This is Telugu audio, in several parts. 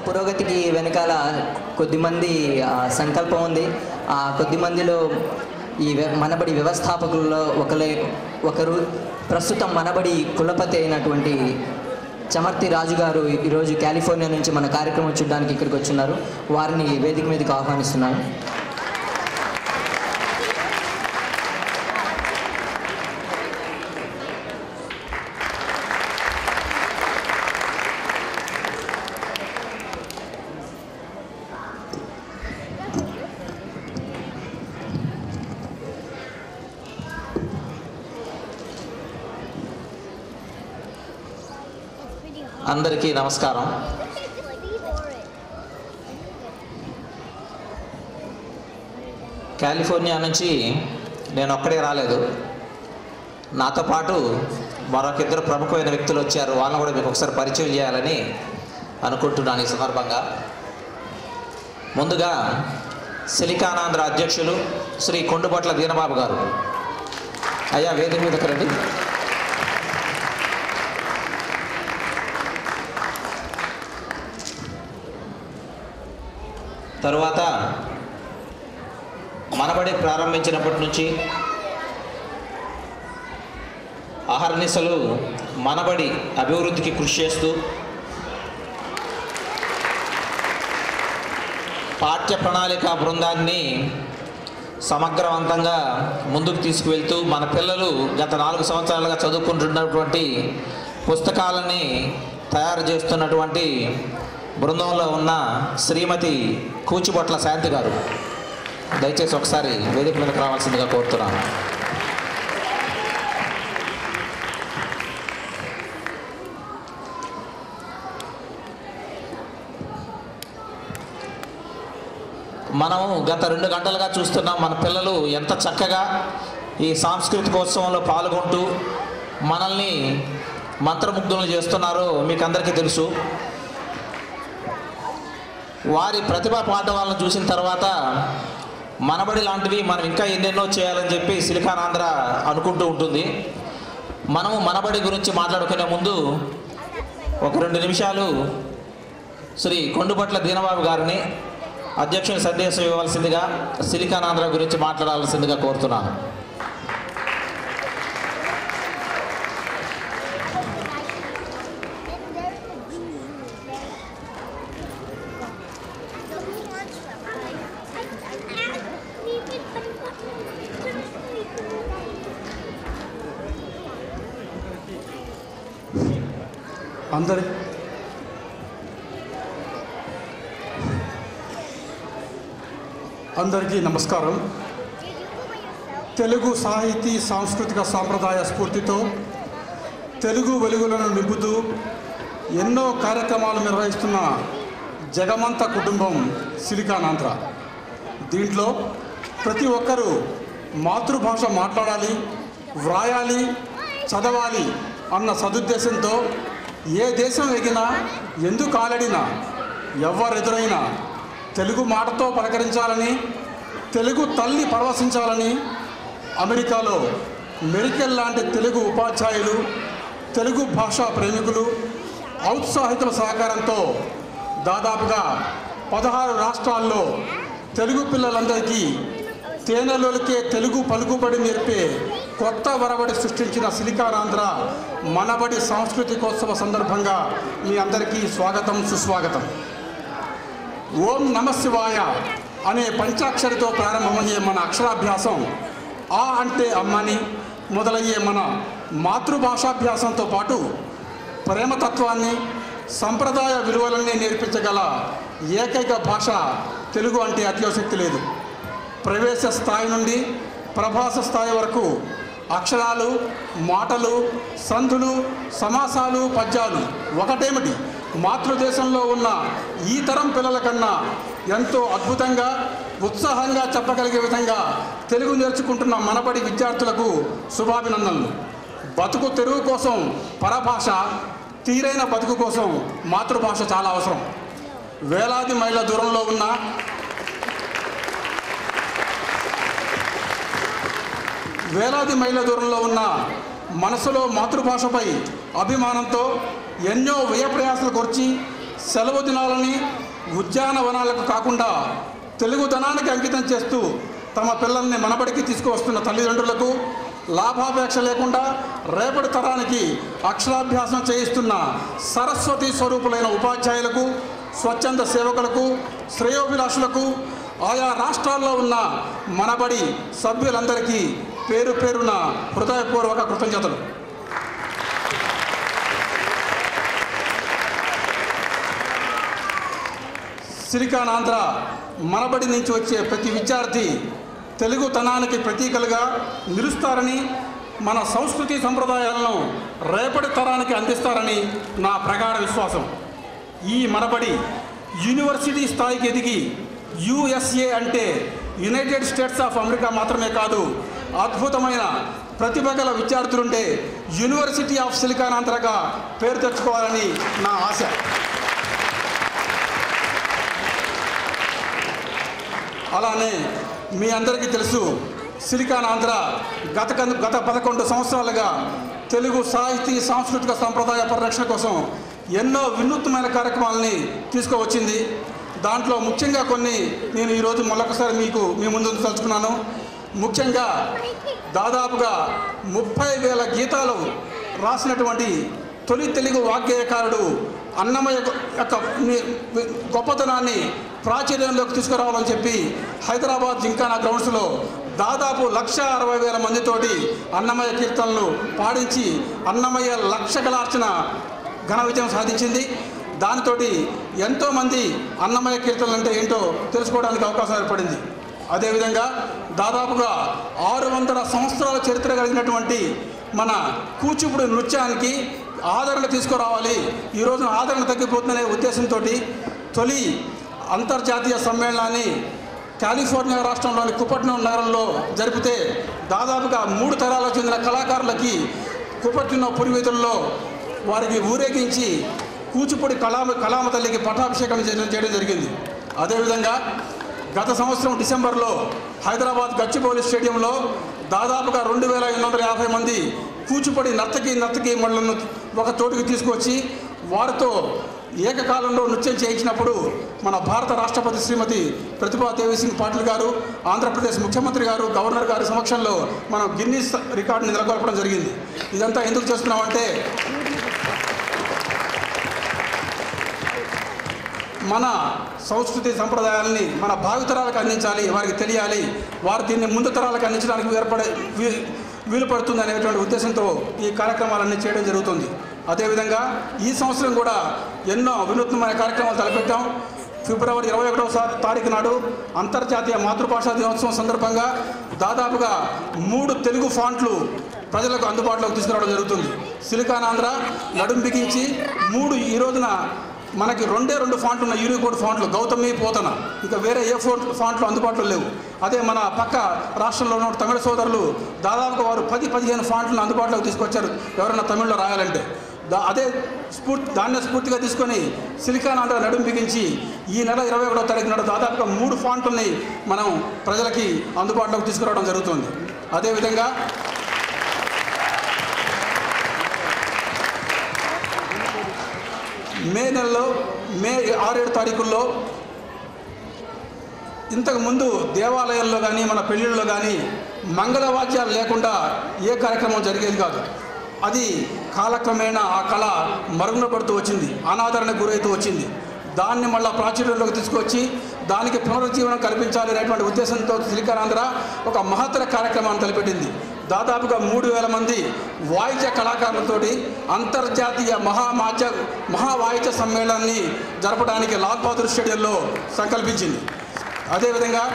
పురోగతికి వెనకాల కొద్దిమంది ఆ, సంకల్పం ఉంది ఆ కొద్ది మందిలో ఈ వ్య- మనబడి వ్యవస్థాపకుల్లో ఒకలే ఒకరు ప్రస్తుతం మనబడి కులపతి అయినటువంటి చమర్తి రాజు గారు ఈరోజు కాలిఫోర్నియా నుంచి మన కార్యక్రమం చూడడానికి ఇక్కడికి వచ్చున్నారు వారిని వేదిక మీదకి ఆహ్వానిస్తున్నాను అందరికీ నమస్కారం కాలిఫోర్నియా నుంచి నేను ఒక్కడే రాలేదు నాతో పాటు మరొక ఇద్దరు ప్రముఖమైన వ్యక్తులు వచ్చారు వాళ్ళని కూడా మీకు ఒకసారి పరిచయం చేయాలని అనుకుంటున్నాను ఈ సందర్భంగా ముందుగా సిలికానాంధ్ర అధ్యక్షులు శ్రీ కొండుబట్ల దీనబాబు గారు అయ్యా వేదిక మీదకి రండి తరువాత మనబడి ప్రారంభించినప్పటి నుంచి అహర్నిశలు మనబడి అభివృద్ధికి కృషి చేస్తూ పాఠ్య ప్రణాళిక బృందాన్ని సమగ్రవంతంగా ముందుకు తీసుకువెళ్తూ మన పిల్లలు గత నాలుగు సంవత్సరాలుగా చదువుకుంటున్నటువంటి పుస్తకాలని తయారు చేస్తున్నటువంటి బృందంలో ఉన్న శ్రీమతి కూచిబొట్ల శాంతి గారు దయచేసి ఒకసారి వేదిక మీదకి రావాల్సిందిగా కోరుతున్నాను మనము గత రెండు గంటలుగా చూస్తున్నాం మన పిల్లలు ఎంత చక్కగా ఈ సాంస్కృతికోత్సవంలో పాల్గొంటూ మనల్ని మంత్రముగ్ధులను చేస్తున్నారో మీకు అందరికీ తెలుసు వారి ప్రతిభా పాఠవాలను చూసిన తర్వాత మనబడి లాంటివి మనం ఇంకా ఎన్నెన్నో చేయాలని చెప్పి సిలికానాంధ్ర అనుకుంటూ ఉంటుంది మనము మనబడి గురించి మాట్లాడుకునే ముందు ఒక రెండు నిమిషాలు శ్రీ కొండుపట్ల దీనబాబు గారిని అధ్యక్షుని సందేశం ఇవ్వవలసిందిగా సిలికానాంధ్ర గురించి మాట్లాడాల్సిందిగా కోరుతున్నాను అందరి అందరికీ నమస్కారం తెలుగు సాహితీ సాంస్కృతిక సాంప్రదాయ స్ఫూర్తితో తెలుగు వెలుగులను నింపుతూ ఎన్నో కార్యక్రమాలు నిర్వహిస్తున్న జగమంత కుటుంబం సిలికానాంధ్ర దీంట్లో ప్రతి ఒక్కరూ మాతృభాష మాట్లాడాలి వ్రాయాలి చదవాలి అన్న సదుద్దేశంతో ఏ దేశం ఎగినా ఎందుకు ఆలడినా ఎవరెదురైనా తెలుగు మాటతో పలకరించాలని తెలుగు తల్లి పరవశించాలని అమెరికాలో మెరికెల్ లాంటి తెలుగు ఉపాధ్యాయులు తెలుగు భాషా ప్రేమికులు ఔత్సాహికుల సహకారంతో దాదాపుగా పదహారు రాష్ట్రాల్లో తెలుగు పిల్లలందరికీ తేనెలోలికే తెలుగు పలుకుబడి నేర్పే కొత్త వరబడి సృష్టించిన సిలికానాంధ్ర మనబడి సాంస్కృతికోత్సవ సందర్భంగా మీ అందరికీ స్వాగతం సుస్వాగతం ఓం నమ శివాయ అనే పంచాక్షరితో ప్రారంభమయ్యే మన అక్షరాభ్యాసం ఆ అంటే అమ్మని మొదలయ్యే మన మాతృభాషాభ్యాసంతో పాటు ప్రేమతత్వాన్ని సంప్రదాయ విలువలన్నీ నేర్పించగల ఏకైక భాష తెలుగు అంటే అత్యోశక్తి లేదు ప్రవేశ స్థాయి నుండి ప్రభాస స్థాయి వరకు అక్షరాలు మాటలు సంధులు సమాసాలు పద్యాలు ఒకటేమిటి మాతృదేశంలో ఉన్న ఈ తరం పిల్లల కన్నా ఎంతో అద్భుతంగా ఉత్సాహంగా చెప్పగలిగే విధంగా తెలుగు నేర్చుకుంటున్న మనబడి విద్యార్థులకు శుభాభినందనలు బతుకు తెరువు కోసం పరభాష తీరైన బతుకు కోసం మాతృభాష చాలా అవసరం వేలాది మైళ్ళ దూరంలో ఉన్న వేలాది మైళ్ళ దూరంలో ఉన్న మనసులో మాతృభాషపై అభిమానంతో ఎన్నో వ్యయ ప్రయాసాలు కొర్చి సెలవు దినాలని ఉద్యానవనాలకు కాకుండా తెలుగుదనానికి అంకితం చేస్తూ తమ పిల్లల్ని మనబడికి తీసుకువస్తున్న తల్లిదండ్రులకు లాభాపేక్ష లేకుండా రేపటి తరానికి అక్షరాభ్యాసం చేయిస్తున్న సరస్వతి స్వరూపులైన ఉపాధ్యాయులకు స్వచ్ఛంద సేవకులకు శ్రేయోభిలాషులకు ఆయా రాష్ట్రాల్లో ఉన్న మనబడి సభ్యులందరికీ పేరు పేరున హృదయపూర్వక కృతజ్ఞతలు సిలికాన్ ఆంధ్ర మనబడి నుంచి వచ్చే ప్రతి విద్యార్థి తెలుగుతనానికి ప్రతీకలుగా నిలుస్తారని మన సంస్కృతి సంప్రదాయాలను రేపటి తరానికి అందిస్తారని నా ప్రగాఢ విశ్వాసం ఈ మనబడి యూనివర్సిటీ స్థాయికి ఎదిగి యుఎస్ఏ అంటే యునైటెడ్ స్టేట్స్ ఆఫ్ అమెరికా మాత్రమే కాదు అద్భుతమైన ప్రతిభ గల విద్యార్థులుండే యూనివర్సిటీ ఆఫ్ సిలికాన్ ఆంధ్రగా పేరు తెచ్చుకోవాలని నా ఆశ అలానే మీ అందరికీ తెలుసు సిలికాన్ ఆంధ్ర గత కన్- గత పదకొండు సంవత్సరాలుగా తెలుగు సాహితీ సాంస్కృతిక సంప్రదాయ పరిరక్షణ కోసం ఎన్నో వినూత్నమైన కార్యక్రమాలని తీసుకువచ్చింది దాంట్లో ముఖ్యంగా కొన్ని నేను ఈరోజు మరొకసారి మీకు మీ ముందు తలుచుకున్నాను ముఖ్యంగా దాదాపుగా ముప్పై వేల గీతాలు రాసినటువంటి తొలి తెలుగు వాగ్గేయకారుడు అన్నమయ్య యొక్క ని- గొప్పతనాన్ని ప్రాచుర్యంలోకి తీసుకురావాలని చెప్పి హైదరాబాద్ జింకానా గ్రౌండ్స్లో దాదాపు లక్ష అరవై వేల మందితోటి అన్నమయ్య కీర్తనలు పాడించి అన్నమయ్య లక్ష కళార్చన ఘన విజయం సాధించింది దానితోటి ఎంతోమంది అన్నమయ్య కీర్తనలు అంటే ఏంటో తెలుసుకోవడానికి అవకాశం ఏర్పడింది అదేవిధంగా దాదాపుగా ఆరు వందల సంవత్సరాల చరిత్ర కలిగినటువంటి మన కూచిపూడి నృత్యానికి ఆదరణ తీసుకురావాలి ఈ రోజున ఆదరణ తగ్గిపోతుందనే ఉద్దేశంతో తొలి అంతర్జాతీయ సమ్మేళనాన్ని కాలిఫోర్నియా రాష్ట్రంలోని కుపట్నం నగరంలో జరిపితే దాదాపుగా మూడు తరాలకు చెందిన కళాకారులకి కుపట్నం పురివీధుల్లో వారికి ఊరేగించి కూచిపూడి కళామ కళామ తల్లికి పట్టాభిషేకం చేయడం చేయడం జరిగింది అదేవిధంగా గత సంవత్సరం డిసెంబర్లో హైదరాబాద్ గచ్చిబౌలి స్టేడియంలో దాదాపుగా రెండు వేల ఎనిమిది వందల యాభై మంది కూచిపూడి నర్తకి నర్తకి మళ్ళను ఒక చోటుకి తీసుకొచ్చి వారితో ఏకకాలంలో నృత్యం చేయించినప్పుడు మన భారత రాష్ట్రపతి శ్రీమతి ప్రతిభా దేవి సింగ్ పాటిల్ గారు ఆంధ్రప్రదేశ్ ముఖ్యమంత్రి గారు గవర్నర్ గారి సమక్షంలో మనం గిన్నీస్ రికార్డుని నెలకొల్పడం జరిగింది ఇదంతా ఎందుకు చేస్తున్నామంటే మన సంస్కృతి సంప్రదాయాలని మన భావితరాలకు అందించాలి వారికి తెలియాలి వారు దీన్ని ముందు తరాలకు అందించడానికి ఏర్పడే వీ- వీలు పడుతుంది అనేటువంటి ఉద్దేశంతో ఈ కార్యక్రమాలన్నీ చేయడం జరుగుతుంది అదేవిధంగా ఈ సంవత్సరం కూడా ఎన్నో వినూత్నమైన కార్యక్రమాలు తలపెట్టాం ఫిబ్రవరి ఇరవై ఒకటవ తారీఖు నాడు అంతర్జాతీయ మాతృభాషా దినోత్సవం సందర్భంగా దాదాపుగా మూడు తెలుగు ఫాంట్లు ప్రజలకు అందుబాటులోకి తీసుకురావడం జరుగుతుంది సిలికాన్ ఆంధ్ర నడుం బిగించి మూడు ఈ రోజున మనకి రెండే రెండు ఫాంట్లు ఉన్న యూనికోడ్ ఫాంట్లు గౌతమి పోతన ఇంకా వేరే ఏ ఫోన్ ఫాంట్లు అందుబాటులో లేవు అదే మన పక్క రాష్ట్రంలో ఉన్న తమిళ సోదరులు దాదాపుగా వారు పది పదిహేను ఫాంట్లను అందుబాటులోకి తీసుకొచ్చారు ఎవరైనా తమిళ్లో రాయాలంటే దా అదే స్ఫూర్తి దాన్నే స్ఫూర్తిగా తీసుకొని సిలికాన్ ఆంధ్ర నడుం బిగించి ఈ నెల ఇరవై ఒకటో తారీఖు నాడు దాదాపుగా మూడు ఫాంట్లని మనం ప్రజలకి అందుబాటులోకి తీసుకురావడం జరుగుతుంది అదేవిధంగా మే నెలలో మే ఆరేడు తారీఖుల్లో ఇంతకు ముందు దేవాలయాల్లో కానీ మన పెళ్ళిళ్ళలో కానీ మంగళవాద్యాలు లేకుండా ఏ కార్యక్రమం జరిగేది కాదు అది కాలక్రమేణా ఆ కళ మరుగున పడుతూ వచ్చింది అనాదరణకు గురవుతూ వచ్చింది దాన్ని మళ్ళా ప్రాచుర్యంలోకి తీసుకొచ్చి దానికి పునరుజ్జీవనం కల్పించాలి అనేటువంటి ఉద్దేశంతో సిలికానాంధ్ర ఒక మహత్తర కార్యక్రమాన్ని తలపెట్టింది దాదాపుగా మూడు వేల మంది వాయిద్య కళాకారులతోటి అంతర్జాతీయ మహామాధ్య మహావాయిద్య సమ్మేళనాన్ని జరపడానికి లాల్ బహదూర్ స్టేడియంలో సంకల్పించింది అదేవిధంగా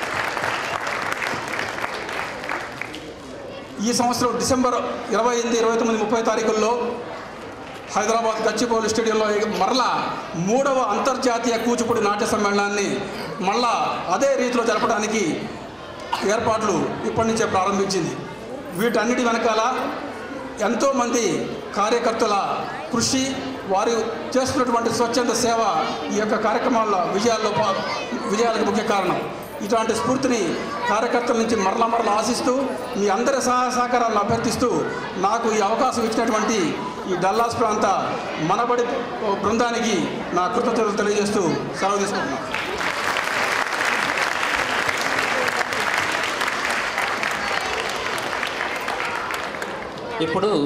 ఈ సంవత్సరం డిసెంబర్ ఇరవై ఎనిమిది ఇరవై తొమ్మిది ముప్పై తారీఖుల్లో హైదరాబాద్ గచ్చిబౌలి స్టేడియంలో మరలా మూడవ అంతర్జాతీయ కూచిపూడి నాట్య సమ్మేళనాన్ని మళ్ళా అదే రీతిలో జరపడానికి ఏర్పాట్లు ఇప్పటి నుంచే ప్రారంభించింది వీటన్నిటి వెనకాల ఎంతోమంది కార్యకర్తల కృషి వారు చేస్తున్నటువంటి స్వచ్ఛంద సేవ ఈ యొక్క కార్యక్రమాల విజయాల్లో పా- విజయాలకు ముఖ్య కారణం ఇటువంటి స్ఫూర్తిని కార్యకర్తల నుంచి మరల మరల ఆశిస్తూ మీ అందరి సహాయ సహకారాలను అభ్యర్థిస్తూ నాకు ఈ అవకాశం ఇచ్చినటువంటి ఈ డల్లాస్ ప్రాంత మనబడి బృందానికి నా కృతజ్ఞతలు తెలియజేస్తూ సెలవు తీసుకుంటున్నాను ఇప్పుడు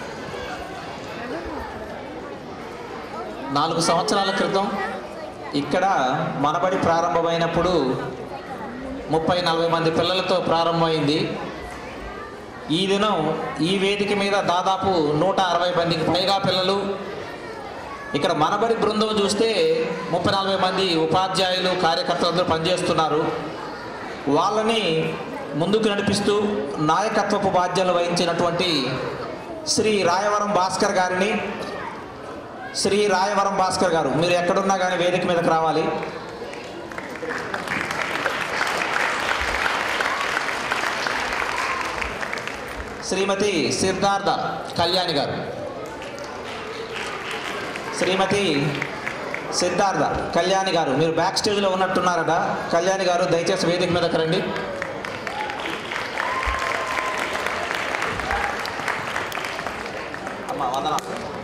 నాలుగు సంవత్సరాల క్రితం ఇక్కడ మనబడి ప్రారంభమైనప్పుడు ముప్పై నలభై మంది పిల్లలతో ప్రారంభమైంది ఈ దినం ఈ వేదిక మీద దాదాపు నూట అరవై మందికి పైగా పిల్లలు ఇక్కడ మనబడి బృందం చూస్తే ముప్పై నలభై మంది ఉపాధ్యాయులు కార్యకర్తలందరూ పనిచేస్తున్నారు వాళ్ళని ముందుకు నడిపిస్తూ నాయకత్వపు బాధ్యతలు వహించినటువంటి శ్రీ రాయవరం భాస్కర్ గారిని శ్రీ రాయవరం భాస్కర్ గారు మీరు ఎక్కడున్నా కానీ వేదిక మీదకి రావాలి శ్రీమతి సిద్ధార్థ కళ్యాణి గారు శ్రీమతి సిద్ధార్థ కళ్యాణి గారు మీరు బ్యాక్ స్టేజ్లో ఉన్నట్టున్నారట కళ్యాణి గారు దయచేసి వేదిక మీదకి రండి అమ్మా వందన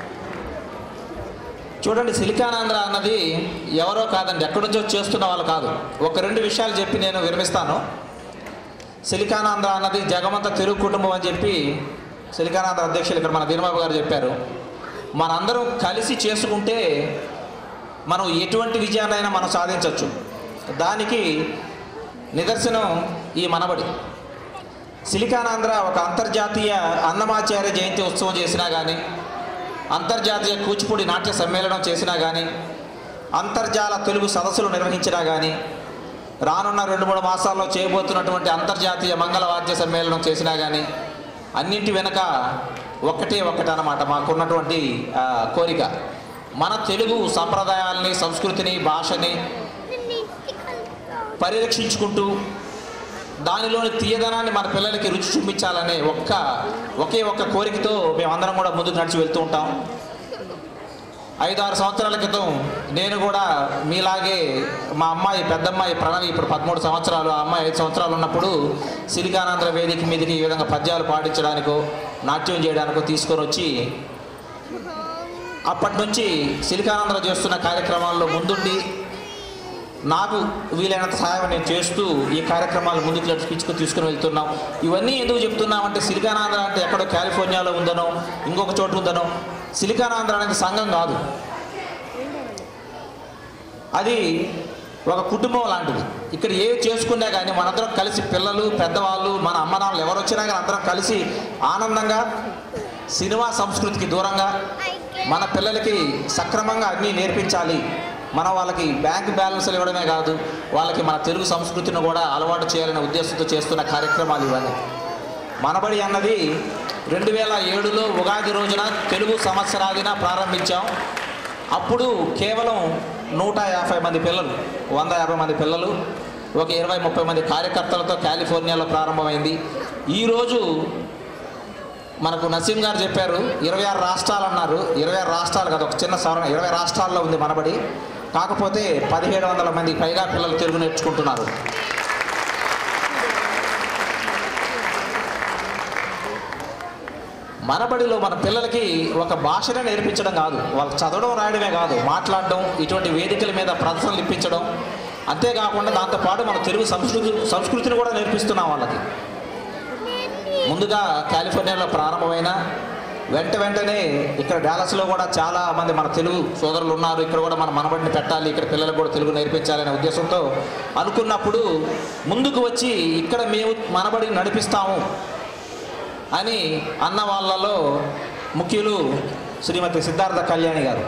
చూడండి సిలికానాంధ్ర అన్నది ఎవరో కాదండి ఎక్కడి నుంచో చేస్తున్న వాళ్ళు కాదు ఒక రెండు విషయాలు చెప్పి నేను విరమిస్తాను సిలికానాంధ్ర అన్నది జగమంత తెలుగు కుటుంబం అని చెప్పి సిలికానాంధ్ర అధ్యక్షులు ఇక్కడ మన దీనబాబు గారు చెప్పారు మనందరం కలిసి చేసుకుంటే మనం ఎటువంటి విజయాన్నైనా మనం సాధించవచ్చు దానికి నిదర్శనం ఈ మనబడి సిలికానాంధ్ర ఒక అంతర్జాతీయ అన్నమాచార్య జయంతి ఉత్సవం చేసినా కానీ అంతర్జాతీయ కూచిపూడి నాట్య సమ్మేళనం చేసినా కానీ అంతర్జాల తెలుగు సదస్సులు నిర్వహించినా కానీ రానున్న రెండు మూడు మాసాల్లో చేయబోతున్నటువంటి అంతర్జాతీయ మంగళవాద్య సమ్మేళనం చేసినా కానీ అన్నింటి వెనక ఒక్కటే ఒక్కటే అన్నమాట మాకున్నటువంటి ఆ, కోరిక మన తెలుగు సంప్రదాయాల్ని సంస్కృతిని భాషని పరిరక్షించుకుంటూ దానిలోని తీయదనాన్ని మన పిల్లలకి రుచి చూపించాలనే ఒక్క ఒకే ఒక్క కోరికతో మేమందరం కూడా ముందుకు నడిచి వెళ్తూ ఉంటాం ఐదు ఆరు సంవత్సరాల క్రితం నేను కూడా మీలాగే మా అమ్మాయి పెద్దమ్మాయి ప్రణవి ఇప్పుడు పదమూడు సంవత్సరాలు ఆ అమ్మాయి ఐదు సంవత్సరాలు ఉన్నప్పుడు సిలికానాంధ్ర వేదిక మీదకి ఈ విధంగా పద్యాలు పాడించడానికో నాట్యం చేయడానికో తీసుకొని వచ్చి అప్పటి నుంచి సిలికానాంధ్ర చేస్తున్న కార్యక్రమాల్లో ముందుండి నాకు వీలైనంత సహాయం నేను చేస్తూ ఈ కార్యక్రమాలు ముందుకు నడిపించుకు తీసుకుని వెళ్తున్నాం ఇవన్నీ ఎందుకు చెప్తున్నామంటే సిలికానాంధ్ర అంటే ఎక్కడో కాలిఫోర్నియాలో ఉందనో ఇంకొక చోటు ఉందనో సిలికానాంధ్ర అనేది సంఘం కాదు అది ఒక కుటుంబం లాంటిది ఇక్కడ ఏవి చేసుకున్నా కానీ మనందరం కలిసి పిల్లలు పెద్దవాళ్ళు మన అమ్మ నాన్నలు ఎవరు వచ్చినా కానీ అందరం కలిసి ఆనందంగా సినిమా సంస్కృతికి దూరంగా మన పిల్లలకి సక్రమంగా అన్నీ నేర్పించాలి మనం వాళ్ళకి బ్యాంక్ బ్యాలెన్స్లు ఇవ్వడమే కాదు వాళ్ళకి మన తెలుగు సంస్కృతిని కూడా అలవాటు చేయాలనే ఉద్దేశంతో చేస్తున్న కార్యక్రమాలు ఇవన్నీ మనబడి అన్నది రెండు వేల ఏడులో ఉగాది రోజున తెలుగు సంవత్సరాదిన ప్రారంభించాం అప్పుడు కేవలం నూట యాభై మంది పిల్లలు వంద యాభై మంది పిల్లలు ఒక ఇరవై ముప్పై మంది కార్యకర్తలతో కాలిఫోర్నియాలో ప్రారంభమైంది ఈరోజు మనకు నసీం గారు చెప్పారు ఇరవై ఆరు రాష్ట్రాలు అన్నారు ఇరవై ఆరు రాష్ట్రాలు కదా ఒక చిన్న సవరణ ఇరవై రాష్ట్రాల్లో ఉంది మనబడి కాకపోతే పదిహేడు వందల మంది పైగా పిల్లలు తెలుగు నేర్చుకుంటున్నారు మనబడిలో మన పిల్లలకి ఒక భాషనే నేర్పించడం కాదు వాళ్ళకి చదవడం రాయడమే కాదు మాట్లాడడం ఇటువంటి వేదికల మీద ప్రదర్శనలు ఇప్పించడం అంతేకాకుండా దాంతోపాటు మన తెలుగు సంస్కృతి సంస్కృతిని కూడా నేర్పిస్తున్నాం వాళ్ళకి ముందుగా కాలిఫోర్నియాలో ప్రారంభమైన వెంట వెంటనే ఇక్కడ డాలస్లో కూడా చాలా మంది మన తెలుగు సోదరులు ఉన్నారు ఇక్కడ కూడా మన మనబడిని పెట్టాలి ఇక్కడ పిల్లలకు కూడా తెలుగు నేర్పించాలనే ఉద్దేశంతో అనుకున్నప్పుడు ముందుకు వచ్చి ఇక్కడ మేము మనబడిని నడిపిస్తాము అని అన్న వాళ్ళలో ముఖ్యులు శ్రీమతి సిద్ధార్థ కళ్యాణి గారు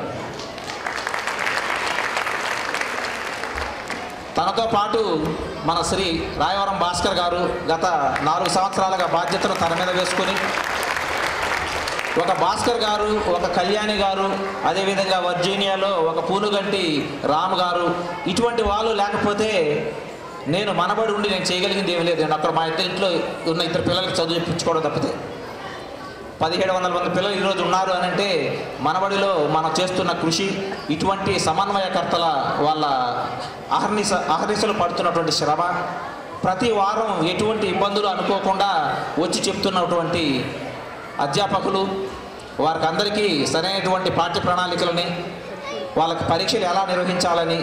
తనతో పాటు మన శ్రీ రాయవరం భాస్కర్ గారు గత నాలుగు సంవత్సరాలుగా బాధ్యతను తన మీద వేసుకొని ఒక భాస్కర్ గారు ఒక కళ్యాణి గారు అదేవిధంగా వర్జీనియాలో ఒక పూనుగంటి రామ్ గారు ఇటువంటి వాళ్ళు లేకపోతే నేను మనబడి ఉండి నేను చేయగలిగింది ఏమీ లేదు నేను అక్కడ మా ఇద్దరు ఇంట్లో ఉన్న ఇద్దరు పిల్లలకి చదువు చెప్పించుకోవడం తప్పితే పదిహేడు వందల మంది పిల్లలు ఈరోజు ఉన్నారు అని అంటే మనబడిలో మనం చేస్తున్న కృషి ఇటువంటి సమన్వయకర్తల వాళ్ళ అహర్నిశ అహర్నిశలు పడుతున్నటువంటి శ్రమ ప్రతి వారం ఎటువంటి ఇబ్బందులు అనుకోకుండా వచ్చి చెప్తున్నటువంటి అధ్యాపకులు వారికి అందరికీ సరైనటువంటి పాఠ్య ప్రణాళికలని వాళ్ళకి పరీక్షలు ఎలా నిర్వహించాలని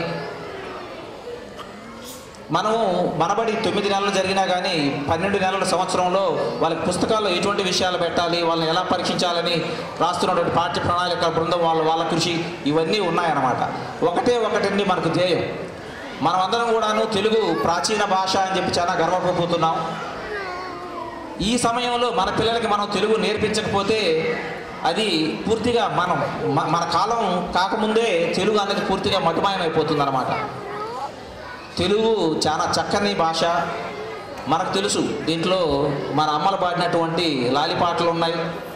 మనము మనబడి తొమ్మిది నెలలు జరిగినా కానీ పన్నెండు నెలల సంవత్సరంలో వాళ్ళకి పుస్తకాల్లో ఎటువంటి విషయాలు పెట్టాలి వాళ్ళని ఎలా పరీక్షించాలని రాస్తున్నటువంటి పాఠ్య ప్రణాళిక బృందం వాళ్ళ వాళ్ళ కృషి ఇవన్నీ ఉన్నాయన్నమాట ఒకటే ఒకటండి మనకు ధ్యేయం మనమందరం కూడాను తెలుగు ప్రాచీన భాష అని చెప్పి చాలా గర్వపడిపోతున్నాం ఈ సమయంలో మన పిల్లలకి మనం తెలుగు నేర్పించకపోతే అది పూర్తిగా మనం మ- మన కాలం కాకముందే తెలుగు అనేది పూర్తిగా మటుమాయమైపోతుంది అనమాట తెలుగు చాలా చక్కని భాష మనకు తెలుసు దీంట్లో మన అమ్మలు పాడినటువంటి లాలిపాటలు ఉన్నాయి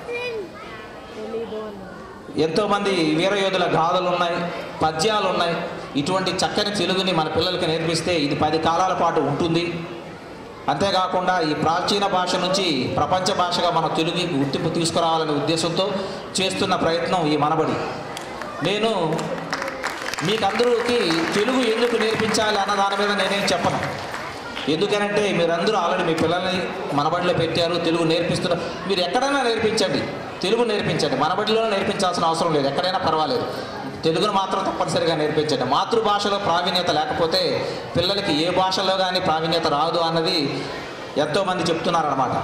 ఎంతోమంది వీరయోధుల గాథలు ఉన్నాయి పద్యాలు ఉన్నాయి ఇటువంటి చక్కని తెలుగుని మన పిల్లలకి నేర్పిస్తే ఇది పది కాలాల పాటు ఉంటుంది అంతేకాకుండా ఈ ప్రాచీన భాష నుంచి ప్రపంచ భాషగా మన తెలుగుకి గుర్తింపు తీసుకురావాలనే ఉద్దేశంతో చేస్తున్న ప్రయత్నం ఈ మనబడి నేను మీకందరూకి తెలుగు ఎందుకు నేర్పించాలి అన్న దాని మీద నేనేం చెప్పను ఎందుకనంటే మీరందరూ ఆల్రెడీ మీ పిల్లల్ని మనబడిలో పెట్టారు తెలుగు నేర్పిస్తున్నారు మీరు ఎక్కడైనా నేర్పించండి తెలుగు నేర్పించండి మనబడిలో నేర్పించాల్సిన అవసరం లేదు ఎక్కడైనా పర్వాలేదు తెలుగును మాత్రం తప్పనిసరిగా నేర్పించండి మాతృభాషలో ప్రావీణ్యత లేకపోతే పిల్లలకి ఏ భాషలో కానీ ప్రావీణ్యత రాదు అన్నది ఎంతోమంది చెప్తున్నారన్నమాట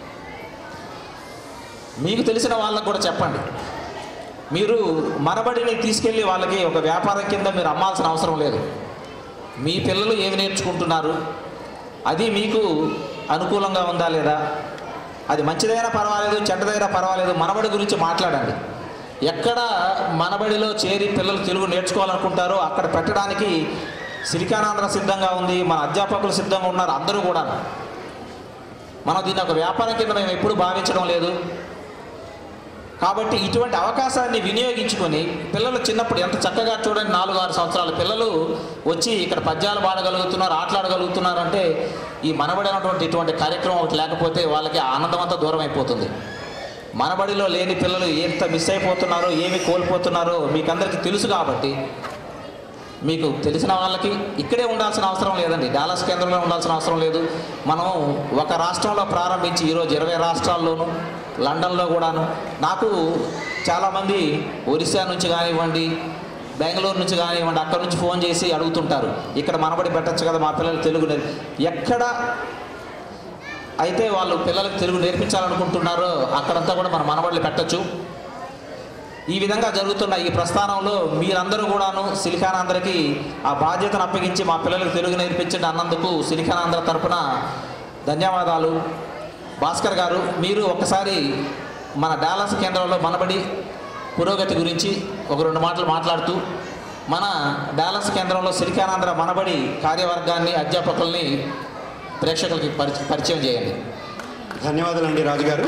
మీకు తెలిసిన వాళ్ళకు కూడా చెప్పండి మీరు మనబడిని తీసుకెళ్ళి వాళ్ళకి ఒక వ్యాపారం కింద మీరు అమ్మాల్సిన అవసరం లేదు మీ పిల్లలు ఏమి నేర్చుకుంటున్నారు అది మీకు అనుకూలంగా ఉందా లేదా అది మంచిదైనా పర్వాలేదు చెడ్డదైనా పర్వాలేదు మనబడి గురించి మాట్లాడండి ఎక్కడ మనబడిలో చేరి పిల్లలు తెలుగు నేర్చుకోవాలనుకుంటారో అక్కడ పెట్టడానికి సిలికానాంధ్ర సిద్ధంగా ఉంది మన అధ్యాపకులు సిద్ధంగా ఉన్నారు అందరూ కూడా మనం దీన్ని ఒక వ్యాపారం కింద మేము ఎప్పుడు భావించడం లేదు కాబట్టి ఇటువంటి అవకాశాన్ని వినియోగించుకొని పిల్లలు చిన్నప్పుడు ఎంత చక్కగా చూడండి నాలుగు ఆరు సంవత్సరాల పిల్లలు వచ్చి ఇక్కడ పద్యాలు పాడగలుగుతున్నారు ఆటలాడగలుగుతున్నారు అంటే ఈ మనబడి అనేటువంటి ఇటువంటి కార్యక్రమం ఒకటి లేకపోతే వాళ్ళకి ఆ ఆనందం అంతా దూరం అయిపోతుంది మనబడిలో లేని పిల్లలు ఎంత మిస్ అయిపోతున్నారో ఏమి కోల్పోతున్నారో మీకు అందరికీ తెలుసు కాబట్టి మీకు తెలిసిన వాళ్ళకి ఇక్కడే ఉండాల్సిన అవసరం లేదండి డాలస్ కేంద్రంలో ఉండాల్సిన అవసరం లేదు మనం ఒక రాష్ట్రంలో ప్రారంభించి ఈరోజు ఇరవై రాష్ట్రాల్లోనూ లండన్లో కూడాను నాకు చాలామంది ఒరిస్సా నుంచి కానివ్వండి బెంగళూరు నుంచి కానివ్వండి అక్కడ నుంచి ఫోన్ చేసి అడుగుతుంటారు ఇక్కడ మనబడి పెట్టచ్చు కదా మా పిల్లలు తెలుగు నేర్-" ఎక్కడ అయితే వాళ్ళు పిల్లలకు తెలుగు నేర్పించాలనుకుంటున్నారో అక్కడంతా కూడా మన మనబడులు పెట్టచ్చు ఈ విధంగా జరుగుతున్న ఈ ప్రస్థానంలో మీరందరూ కూడాను సిలికానాంధ్రకి ఆ బాధ్యతను అప్పగించి మా పిల్లలకు తెలుగు నేర్పించండి అన్నందుకు సిలికానాంధ్ర తరపున ధన్యవాదాలు భాస్కర్ గారు మీరు ఒకసారి మన డాలస్ కేంద్రంలో మనబడి పురోగతి గురించి ఒక రెండు మాటలు మాట్లాడుతూ మన డాలస్ కేంద్రంలో సిలికానాంధ్ర మనబడి కార్యవర్గాన్ని అధ్యాపకుల్ని ప్రేక్షకులకి పరిచ పరిచయం చేయండి ధన్యవాదాలండి రాజుగారు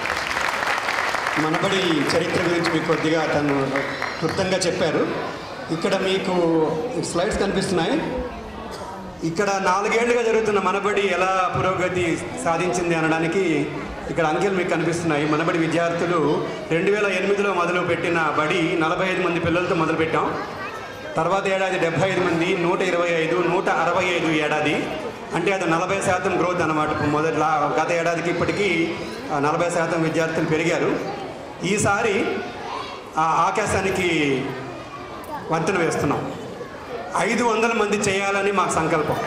మనబడి చరిత్ర గురించి మీకు కొద్దిగా తను క్లుప్తంగా చెప్పారు ఇక్కడ మీకు స్లైడ్స్ కనిపిస్తున్నాయి ఇక్కడ నాలుగేళ్లుగా జరుగుతున్న మనబడి ఎలా పురోగతి సాధించింది అనడానికి ఇక్కడ అంకెలు మీకు కనిపిస్తున్నాయి మనబడి విద్యార్థులు రెండు వేల ఎనిమిదిలో మొదలు పెట్టిన బడి నలభై ఐదు మంది పిల్లలతో మొదలుపెట్టాం తర్వాత ఏడాది డెబ్బై ఐదు మంది నూట ఇరవై ఐదు నూట అరవై ఐదు ఏడాది అంటే అది నలభై శాతం గ్రోత్ అనమాట మొదటి లా- గత ఏడాదికి ఇప్పటికీ ఆ, నలభై శాతం విద్యార్థులు పెరిగారు ఈసారి ఆ ఆకాశానికి వంతెన వేస్తున్నాం ఐదు వందల మంది చేయాలని మాకు సంకల్పం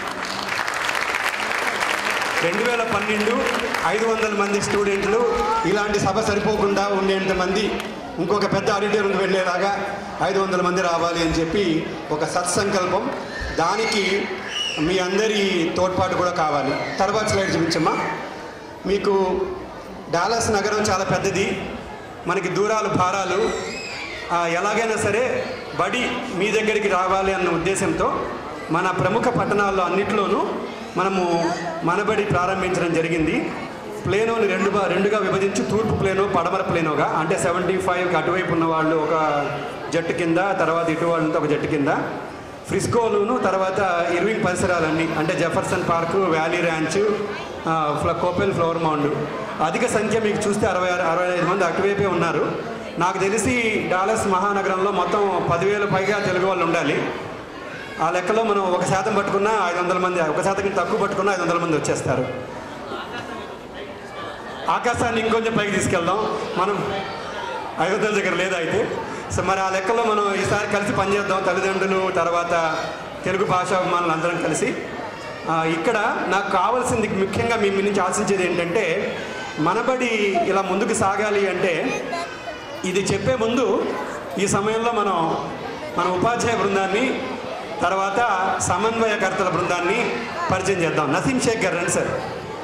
రెండు వేల పన్నెండు ఐదు వందల మంది స్టూడెంట్లు ఇలాంటి సభ సరిపోకుండా ఉండేంత మంది ఇంకొక పెద్ద ఆడిటోరియం వెళ్ళేలాగా ఐదు వందల మంది రావాలి అని చెప్పి ఒక సత్సంకల్పం దానికి మీ అందరి తోడ్పాటు కూడా కావాలి తర్వాత స్లైడ్ చూపించమ్మా మీకు డాలస్ నగరం చాలా పెద్దది మనకి దూరాలు భారాలు ఆ, ఎలాగైనా సరే బడి మీ దగ్గరికి రావాలి అన్న ఉద్దేశంతో మన ప్రముఖ పట్టణాల్లో అన్నిట్లోనూ మనము మనబడి ప్రారంభించడం జరిగింది ప్లేనోని రెండుగా రెండుగా విభజించి తూర్పు ప్లేనో పడమర ప్లేనోగా అంటే సెవెంటీ ఫైవ్కి అటువైపు ఉన్న వాళ్ళు ఒక జట్టు కింద తర్వాత ఇటు వాళ్ళంతా ఒక జట్టు కింద ఫ్రిస్కోలును తర్వాత ఇర్వింగ్ పరిసరాలన్నీ అంటే జెఫర్సన్ పార్కు వ్యాలీ ర్యాంచ్ ఆ, ఫ్ల కోపెల్ ఫ్లవర్ మౌండ్ అధిక సంఖ్య మీకు చూస్తే అరవై ఆరు అరవై ఐదు మంది అటువైపే ఉన్నారు నాకు తెలిసి డాలస్ మహానగరంలో మొత్తం పదివేల పైగా తెలుగు వాళ్ళు ఉండాలి ఆ లెక్కలో మనం ఒక శాతం పట్టుకున్నా ఐదు వందల మంది ఒక శాతం తక్కువ పట్టుకున్నా ఐదు వందల మంది వచ్చేస్తారు ఆకాశాన్ని ఇంకొంచెం పైకి తీసుకెళ్దాం మనం ఐదు వందల దగ్గర లేదా అయితే సో మరి ఆ లెక్కలో మనం ఈసారి కలిసి పనిచేద్దాం తల్లిదండ్రులు తర్వాత తెలుగు భాషాభిమానులు అందరం కలిసి ఆ, ఇక్కడ నాకు కావాల్సింది ముఖ్యంగా మీ మీ నుంచి ఆశించేది ఏంటంటే మనబడి ఇలా ముందుకు సాగాలి అంటే ఇది చెప్పే ముందు ఈ సమయంలో మనం మన ఉపాధ్యాయ బృందాన్ని తర్వాత సమన్వయకర్తల బృందాన్ని పరిచయం చేద్దాం నసీం షేక్ గారు రండి సార్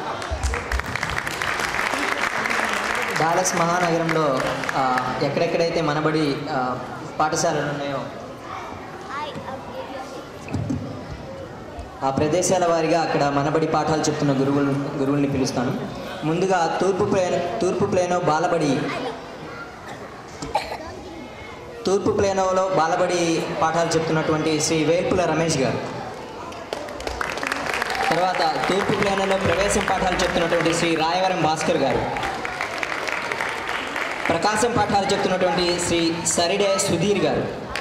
డాలస్ మహానగరంలో ఆ, ఎక్కడెక్కడైతే మనబడి ఆ, పాఠశాలలు ఉన్నాయో ఆ ప్రదేశాల వారిగా అక్కడ మనబడి పాఠాలు చెప్తున్న గురువులు గురువుల్ని పిలుస్తాను ముందుగా తూర్పు ప్లే తూర్పు ప్లేనో బాలబడి తూర్పు ప్లేనోలో బాలబడి పాఠాలు చెప్తున్నటువంటి శ్రీ వేల్పుల రమేష్ గారు తర్వాత తూర్పు ప్లేనోలో ప్రవేశం పాఠాలు చెప్తున్నటువంటి శ్రీ రాయవరం భాస్కర్ గారు ప్రకాశం పాఠాలు చెప్తున్నటువంటి శ్రీ సరిడే సుధీర్ గారు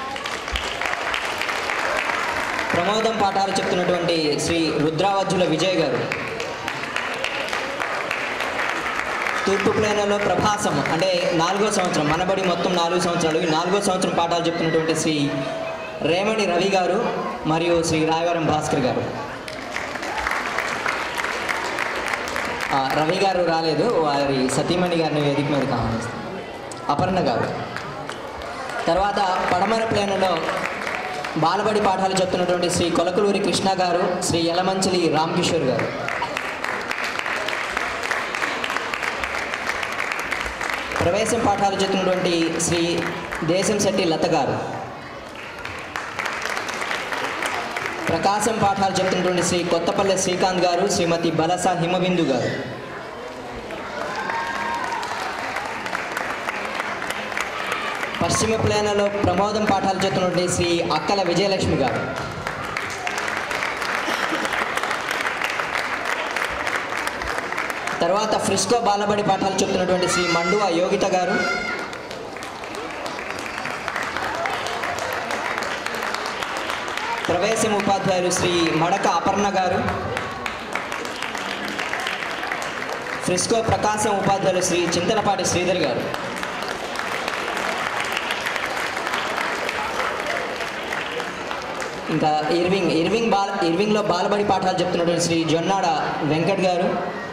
ప్రమోదం పాఠాలు చెప్తున్నటువంటి శ్రీ రుద్రావజ్జుల విజయ్ గారు తూర్పు ప్లేనలో ప్రభాసం అంటే నాలుగో సంవత్సరం మనబడి మొత్తం నాలుగు సంవత్సరాలు ఈ నాలుగో సంవత్సరం పాఠాలు చెప్తున్నటువంటి శ్రీ రేమణి రవి గారు మరియు శ్రీ రాయవరం భాస్కర్ గారు ఆ, రవి గారు రాలేదు వారి సతీమణి గారిని వేదిక మీదకి ఆహ్వానిస్తాం అపర్ణ గారు తర్వాత పడమర ప్లేనులో బాలబడి పాఠాలు చెప్తున్నటువంటి శ్రీ కొలకలూరి కృష్ణ గారు శ్రీ యలమంచిలి రామకిషోర్ గారు ప్రవేశం పాఠాలు చెప్తున్నటువంటి శ్రీ దేశం శెట్టి లత గారు ప్రకాశం పాఠాలు చెప్తున్నటువంటి శ్రీ కొత్తపల్లె శ్రీకాంత్ గారు శ్రీమతి బలస హిమబిందు గారు పశ్చిమ ప్లేనలో ప్రమోదం పాఠాలు చెప్తున్నటువంటి శ్రీ అక్కల విజయలక్ష్మి గారు తర్వాత ఫ్రిస్కో బాలబడి పాఠాలు చెప్తున్నటువంటి శ్రీ మండువ యోగిత గారు ప్రవేశం ఉపాధ్యాయులు శ్రీ మడక అపర్ణ గారు ఫ్రిస్కో ప్రకాశం ఉపాధ్యాయులు శ్రీ చింతలపాటి శ్రీధర్ గారు ఇంకా ఇర్వింగ్ ఇర్వింగ్ బాల ఇర్వింగ్లో బాలబడి పాఠాలు చెప్తున్నటువంటి శ్రీ జొన్నాడ వెంకట్ గారు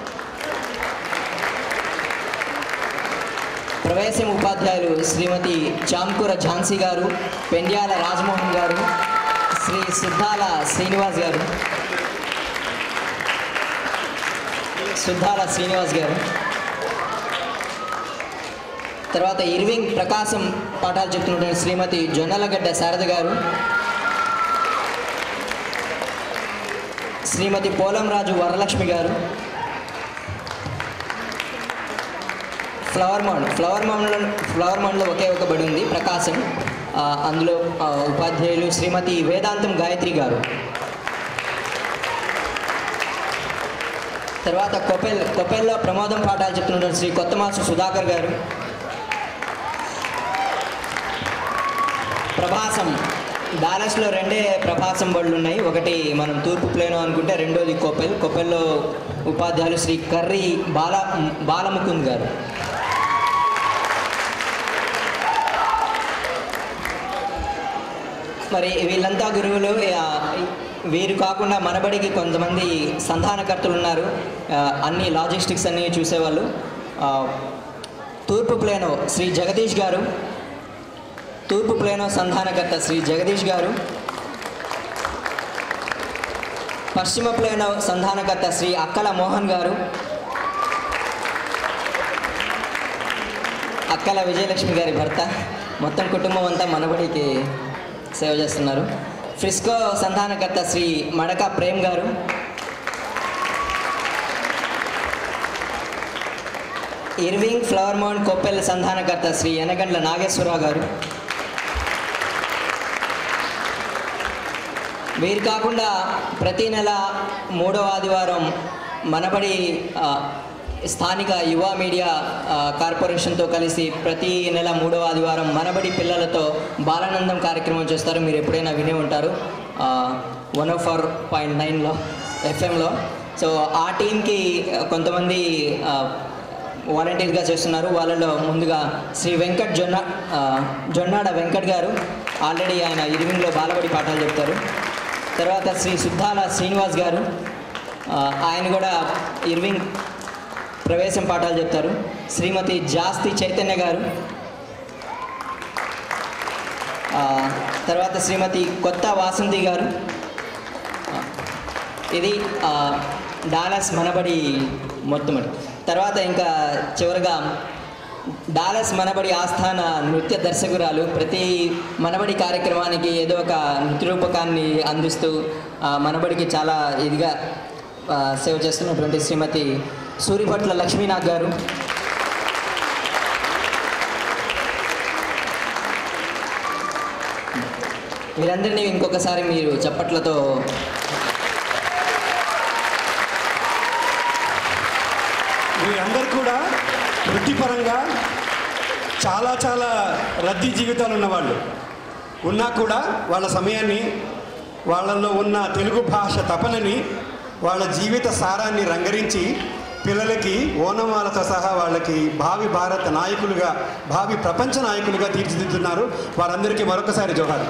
ప్రవేశం ఉపాధ్యాయులు శ్రీమతి చాంకూర ఝాన్సీ గారు పెండ్యాల రాజమోహన్ గారు శ్రీ సుద్దాల శ్రీనివాస్ గారు సుద్దాల శ్రీనివాస్ గారు తర్వాత ఇర్వింగ్ ప్రకాశం పాఠాలు చెప్తున్నటువంటి శ్రీమతి జొన్నలగడ్డ శారద గారు శ్రీమతి Polamraju Varalakshmi garu Flower Mound Flower మౌండ్లో ఫ్లవర్ మౌండ్లో ఒకే ఒక బడి ఉంది ప్రకాశం ఆ, అందులో ఆ, ఉపాధ్యాయులు శ్రీమతి వేదాంతం గాయత్రి గారు తర్వాత కొపెల్ కొపెల్లో ప్రమోదం పాఠాలు చెప్తున్నటువంటి శ్రీ కొత్తమాసు సుధాకర్ గారు ప్రభాసం డాలస్లో రెండే ప్రభాసం బళ్ళు ఉన్నాయి ఒకటి మనం తూర్పు ప్లేను అనుకుంటే రెండోది కొపెల్ కొపెల్లో ఉపాధ్యాయులు శ్రీ కర్రీ బాల బాలముకుంద్ గారు మరి వీళ్ళంతా గురువులు ఆ, వీరు కాకుండా మనబడికి కొంతమంది సంధానకర్తలు ఉన్నారు ఆ, అన్ని లాజిస్టిక్స్ అన్ని చూసేవాళ్ళు ఆ, తూర్పు ప్లేనో శ్రీ జగదీష్ గారు తూర్పు ప్లేనో సంధానకర్త శ్రీ జగదీష్ గారు పశ్చిమ ప్లేనో సంధానకర్త శ్రీ అక్కల మోహన్ గారు అక్కల విజయలక్ష్మి గారి భర్త మొత్తం కుటుంబం అంతా మనబడికి సేవ చేస్తున్నారు Frisco సంధానకర్త Shri Madaka Prem garu Irving Flower Mount Coppell సంధానకర్త శ్రీ ఎనగండ్ల నాగేశ్వరరావు గారు వీరు కాకుండా ప్రతి నెల మూడవ ఆదివారం మనబడి ఆ, స్థానిక యువ మీడియా ఆ, కార్పొరేషన్తో కలిసి ప్రతి నెల మూడవ ఆదివారం మనబడి పిల్లలతో బాలానందం కార్యక్రమం చేస్తారు మీరు ఎప్పుడైనా వినే ఉంటారు వన్ ఓ ఫోర్ పాయింట్ నైన్లో ఎఫ్ఎంలో సో ఆ టీంకి కొంతమంది ఆ, వాలంటీర్గా చేస్తున్నారు వాళ్ళలో ముందుగా శ్రీ వెంకట్ జొన్న ఆ, జొన్నాడ వెంకట్ గారు ఆల్రెడీ ఆయన ఇరివింగ్లో బాలబడి పాఠాలు చెప్తారు తర్వాత శ్రీ సుద్దాల శ్రీనివాస్ గారు ఆ, ఆయన కూడా ఇర్వింగ్ ప్రవేశం పాఠాలు చెప్తారు శ్రీమతి జాస్తి చైతన్య గారు ఆ, తర్వాత శ్రీమతి కొత్త వాసంతి గారు ఆ, ఇది ఆ, డాలస్ మనబడి మొత్తం తర్వాత ఇంకా చివరిగా డాలస్ మనబడి ఆస్థాన నృత్య దర్శకురాలు ప్రతి మనబడి కార్యక్రమానికి ఏదో ఒక నృత్య రూపకాన్ని అందిస్తూ ఆ, మనబడికి చాలా ఇదిగా ఆ, సేవ చేస్తున్నటువంటి శ్రీమతి సూరిపట్ల లక్ష్మీనాథ్ గారు వీరందరినీ ఇంకొకసారి మీరు చప్పట్లతో వీరందరూ కూడా వృత్తిపరంగా చాలా చాలా రద్దీ జీవితాలు ఉన్నవాళ్ళు ఉన్నా కూడా వాళ్ళ సమయాన్ని వాళ్ళల్లో ఉన్న తెలుగు భాష తపనని వాళ్ళ జీవిత సారాన్ని రంగరించి పిల్లలకి ఓనమాలతో సహా వాళ్ళకి భావి భారత నాయకులుగా భావి ప్రపంచ నాయకులుగా తీర్చిదిద్దుతున్నారు వారందరికీ మరొకసారి జోహారు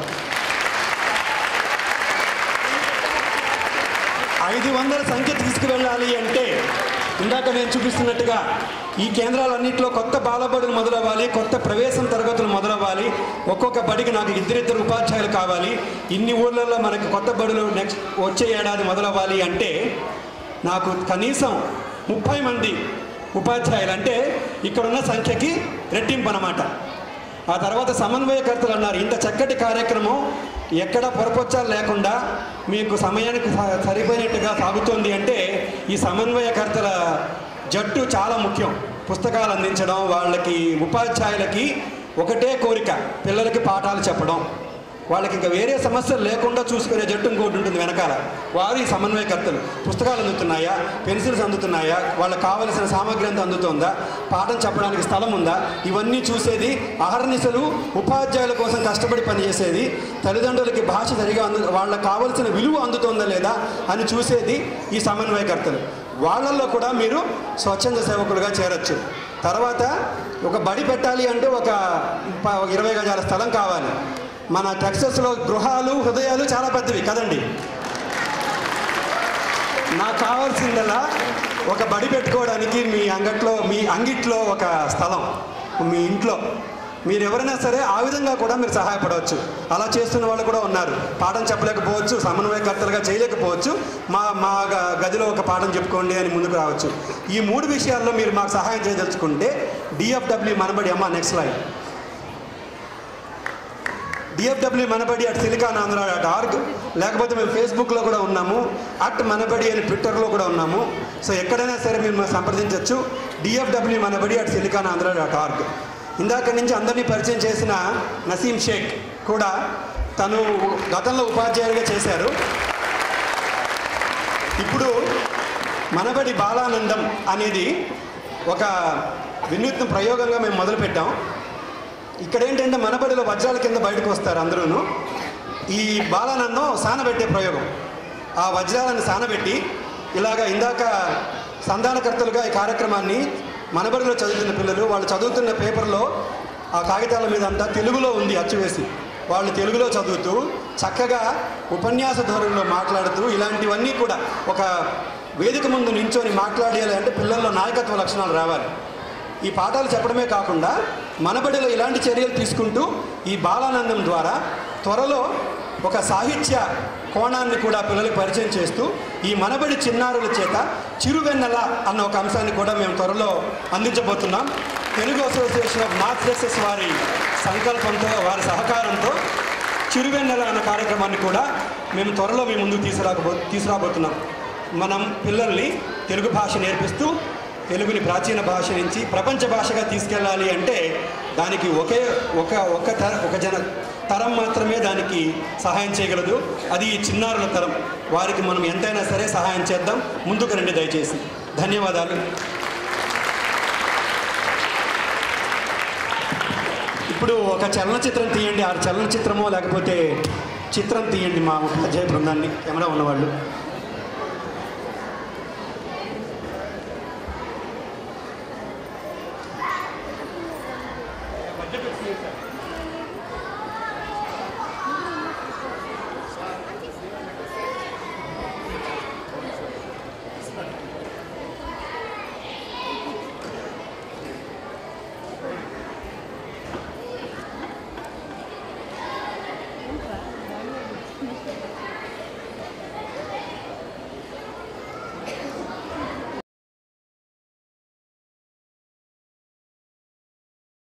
ఐదు వందల సంఖ్య తీసుకువెళ్ళాలి అంటే ఇందాక నేను చూపిస్తున్నట్టుగా ఈ కేంద్రాలన్నింటిలో కొత్త బాలబడులు మొదలవ్వాలి కొత్త ప్రవేశం తరగతులు మొదలవ్వాలి ఒక్కొక్క బడికి నాకు ఇద్దరిద్దరు ఉపాధ్యాయులు కావాలి ఇన్ని ఊర్లలో మనకి కొత్త బడులు నెక్స్ట్ వచ్చే ఏడాది మొదలవ్వాలి అంటే నాకు కనీసం ముప్పై మంది ఉపాధ్యాయులు అంటే ఇక్కడున్న సంఖ్యకి రెట్టింపు అన్నమాట ఆ తర్వాత సమన్వయకర్తలు అన్నారు ఇంత చక్కటి కార్యక్రమం ఎక్కడ పొరపొచ్చాలు లేకుండా మీకు సమయానికి స- సరిపోయినట్టుగా సాగుతోంది అంటే ఈ సమన్వయకర్తల జట్టు చాలా ముఖ్యం పుస్తకాలు అందించడం వాళ్ళకి ఉపాధ్యాయులకి ఒకటే కోరిక పిల్లలకి పాఠాలు చెప్పడం వాళ్ళకి ఇంకా వేరే సమస్యలు లేకుండా చూసుకునే జట్టు ఇంకోటి ఉంటుంది వెనకాల వారు ఈ సమన్వయకర్తలు పుస్తకాలు అందుతున్నాయా పెన్సిల్స్ అందుతున్నాయా వాళ్ళకి కావలసిన సామాగ్రి అంతా అందుతోందా పాఠం చెప్పడానికి స్థలం ఉందా ఇవన్నీ చూసేది అహర్నిశలు ఉపాధ్యాయుల కోసం కష్టపడి పనిచేసేది తల్లిదండ్రులకి భాష సరిగా అందు వాళ్ళకి కావలసిన విలువ అందుతోందా లేదా అని చూసేది ఈ సమన్వయకర్తలు వాళ్ళల్లో కూడా మీరు స్వచ్ఛంద సేవకులుగా చేరొచ్చు తర్వాత ఒక బడి పెట్టాలి అంటే ఒక ప- ఒక ఇరవై గజాల స్థలం కావాలి మన టెక్సస్లో గృహాలు హృదయాలు చాలా పెద్దవి కదండి నాకు కావాల్సిందల్లా ఒక బడి పెట్టుకోవడానికి మీ అంగట్లో మీ అంగిట్లో ఒక స్థలం మీ ఇంట్లో మీరు ఎవరైనా సరే ఆ విధంగా కూడా మీరు సహాయపడవచ్చు అలా చేస్తున్న వాళ్ళు కూడా ఉన్నారు పాఠం చెప్పలేకపోవచ్చు సమన్వయకర్తలుగా చేయలేకపోవచ్చు మా మా గ- గదిలో ఒక పాఠం చెప్పుకోండి అని ముందుకు రావచ్చు ఈ మూడు విషయాల్లో మీరు మాకు సహాయం చేయదలుచుకుంటే డిఎఫ్డబ్ల్యూ మనబడి అమ్మ next line DFW Manabadi at silicon Andhra dot org లేకపోతే మేము ఫేస్బుక్లో కూడా ఉన్నాము అట్ మనబడి అని ట్విట్టర్లో కూడా ఉన్నాము సో ఎక్కడైనా సరే మీరు మాకు సంప్రదించవచ్చు DFW Manabadi at silicon Andhra dot org ఇందాక నుంచి అందరినీ పరిచయం చేసిన నసీం షేక్ కూడా తను గతంలో ఉపాధ్యాయుడిగా చేశారు ఇప్పుడు మనబడి బాలానందం అనేది ఒక వినూత్న ప్రయోగంగా మేము మొదలుపెట్టాం ఇక్కడ ఏంటంటే మనబడిలో వజ్రాల కింద బయటకు వస్తారు అందరూను ఈ బాలానందం సానబెట్టే ప్రయోగం ఆ వజ్రాలను సానబెట్టి ఇలాగా ఇందాక సంధానకర్తలుగా ఈ కార్యక్రమాన్ని మనబడిలో చదువుతున్న పిల్లలు వాళ్ళు చదువుతున్న పేపర్లో ఆ కాగితాల మీద అంతా తెలుగులో ఉంది అచ్చువేసి వాళ్ళు తెలుగులో చదువుతూ చక్కగా ఉపన్యాస ధోరణిలో మాట్లాడుతూ ఇలాంటివన్నీ కూడా ఒక వేదిక ముందు నించొని మాట్లాడేయాలి అంటే పిల్లల్లో నాయకత్వ లక్షణాలు రావాలి ఈ పాఠాలు చెప్పడమే కాకుండా మనబడిలో ఇలాంటి చర్యలు తీసుకుంటూ ఈ బాలానందం ద్వారా త్వరలో ఒక సాహిత్య కోణాన్ని కూడా పిల్లలకు పరిచయం చేస్తూ ఈ మనబడి చిన్నారుల చేత చిరువెన్నెల అన్న ఒక అంశాన్ని కూడా మేము త్వరలో అందించబోతున్నాం తెలుగు అసోసియేషన్ ఆఫ్ మాథ్లెసెస్ వారి సంకల్పంతో వారి సహకారంతో చిరువెన్నెల అన్న కార్యక్రమాన్ని కూడా మేము త్వరలో మీ ముందుకు తీసుకురాబో తీసుకురాబోతున్నాం మనం పిల్లల్ని తెలుగు భాష నేర్పిస్తూ తెలుగుని ప్రాచీన భాష నుంచి ప్రపంచ భాషగా తీసుకెళ్ళాలి అంటే దానికి ఒకే ఒక ఒక తర ఒక జన తరం మాత్రమే దానికి సహాయం చేయగలదు అది ఈ చిన్నారుల తరం వారికి మనం ఎంతైనా సరే సహాయం చేద్దాం ముందుకు రండి దయచేసి ధన్యవాదాలు ఇప్పుడు ఒక చలనచిత్రం తీయండి ఆ చలనచిత్రమో లేకపోతే చిత్రం తీయండి మా అజయ్ బృందాన్ని కెమెరా ఉన్నవాళ్ళు